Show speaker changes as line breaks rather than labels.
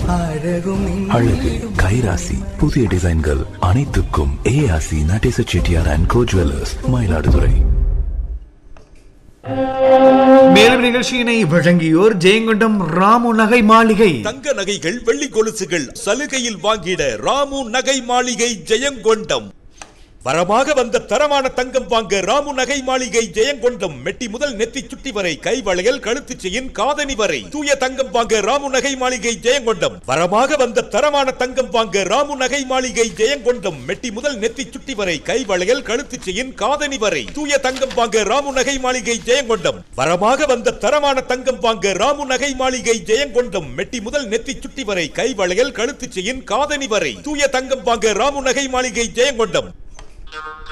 அழகும்
அழகு கைராசி புதிய டிசைன்கள் அனைத்துக்கும் ஏஆசி Natesa Chettiar and co jewellers Mayiladuthurai
மேலும் நிகழ்ச்சியினை வழங்கியோர் ஜெயங்கொண்டம் ராமு நகை மாளிகை
தங்க நகைகள் வெள்ளி கொலுசுகள் சலுகையில் வாங்கிட ராமு நகை மாளிகை ஜெயங்கொண்டம் வரமாக வந்த தரமான தங்கம் வாங்க ராமு நகை மாளிகை ஜெயங்கொண்டம் மெட்டி முதல் நெத்தி சுட்டி வரை கை வளையல் கழுத்து செயின் காதணி வரை தூய தங்கம் வாங்க ராமு நகை மாளிகை ஜெயங்கொண்டம் வரமாக வந்த தரமான தங்கம் வாங்க ராமு நகை மாளிகை ஜெயங்கொண்டம் மெட்டி முதல் நெத்தி சுட்டி வரை கை வளையல் கழுத்து செயின் காதணி வரை தூய தங்கம் வாங்க ராமு நகை மாளிகை ஜெயங்கொண்டம் வரமாக வந்த தரமான தங்கம் வாங்க ராமு நகை மாளிகை ஜெயங்கொண்டம் மெட்டி முதல் நெத்தி சுட்டி வரை கை வளையல் கழுத்து செயின் காதணி வரை தூய தங்கம் வாங்க ராமு நகை மாளிகை ஜெயங்கொண்டம்